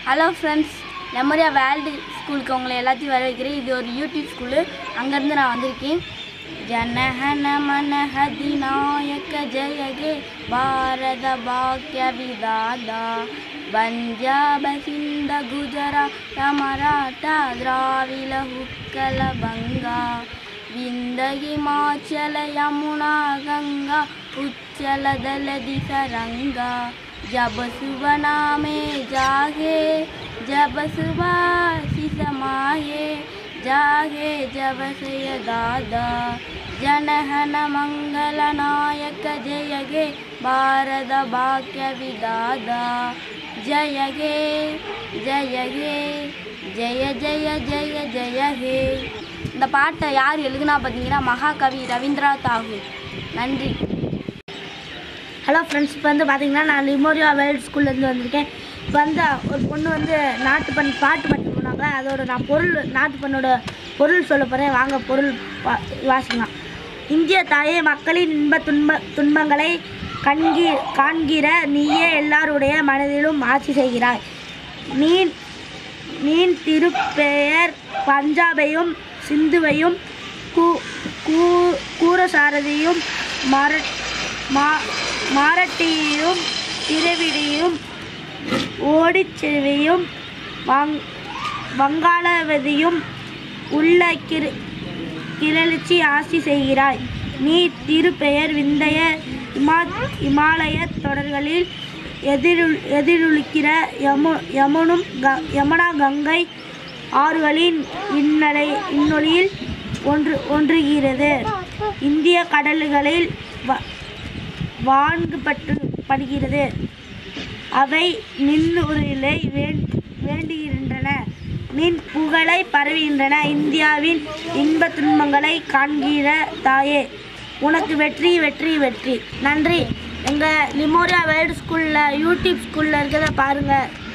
hello friends மெமரியா world ஸ்கூலுக்கு உங்களை எல்லாத்தையும் வர வைக்கிறேன் இது ஒரு யூடியூப் ஸ்கூலு அங்கேருந்து நான் வந்திருக்கேன் ஜனஹன மனஹ திநாயக ஜெயகே பாரத பாக்கிய விதாதா பஞ்சாப சிந்த குஜராத் மராட்டா திராவிட உக்கல பங்கா விந்த ஹிமாச்சல யமுனா கங்கா உச்சல தலதி சரங்கா जब सुबह नामे जागे जब सुबह समाये जागे जब से दादा जनहन मंगल नायक जय गे भारत भाग्य विदादा जय गे जय गे ஜெய ஜெய ஜெய ஜெய ஹே இந்த பாட்டை யார் எழுதுனா பார்த்தீங்கன்னா மகாகவி ரவீந்திரா தாகூர் நன்றி ஹலோ ஃப்ரெண்ட்ஸ் இப்போ வந்து பார்த்தீங்கன்னா நான் லிமோரியா வேர்ல்ட் ஸ்கூல்லேருந்து வந்திருக்கேன் இப்போ வந்து ஒரு பொண்ணு வந்து நாட்டு பண் பாட்டு பாட்டு போனாங்க அதோட நான் பொருள் நாட்டு பண்ணோட பொருள் சொல்ல போகிறேன் வாங்க பொருள் வா- வாசிக்கலாம் இந்திய தாயே மக்களின் இன்ப துன்ப துன்பங்களை கண்கி காண்கிற நீயே எல்லாருடைய மனதிலும் ஆட்சி செய்கிறாய் நீ நீன் திருப்பெயர் பஞ்சாபையும் சிந்துவையும் கூ கூ- கூரசாரதியும் மர மா மாரட்டியையும் திரவிடியும் ஓடிச்செவியும் வங் வங்காளவதியும் உள்ள கிரு கிளர்ச்சி ஆட்சி செய்கிறாய் நீ திருப்பெயர் விந்தைய இமா இமாலய தொடர்களில் எதிரொல் எதிரொலிக்கிற யமு யமுனும் க யமுனா கங்கை ஆறுகளின் இன்னலை இன்னொலியில் ஒன்று ஒன்றுகிறது இந்திய கடல்களில் வ வான்குபட்டு படுகிறது அவை நின்னுரிலை வேண் வேண்டுகின்றன நின் புகழை பரவுகின்றன இந்தியாவின் இன்ப துன்பங்களை காண்கிற தாயே உனக்கு வெற்றி வெற்றி வெற்றி நன்றி எங்கள் லிமோரியா வேர்ல்டு ஸ்கூலில் யூடியூப் ஸ்கூலில் இருக்கிறத பாருங்கள்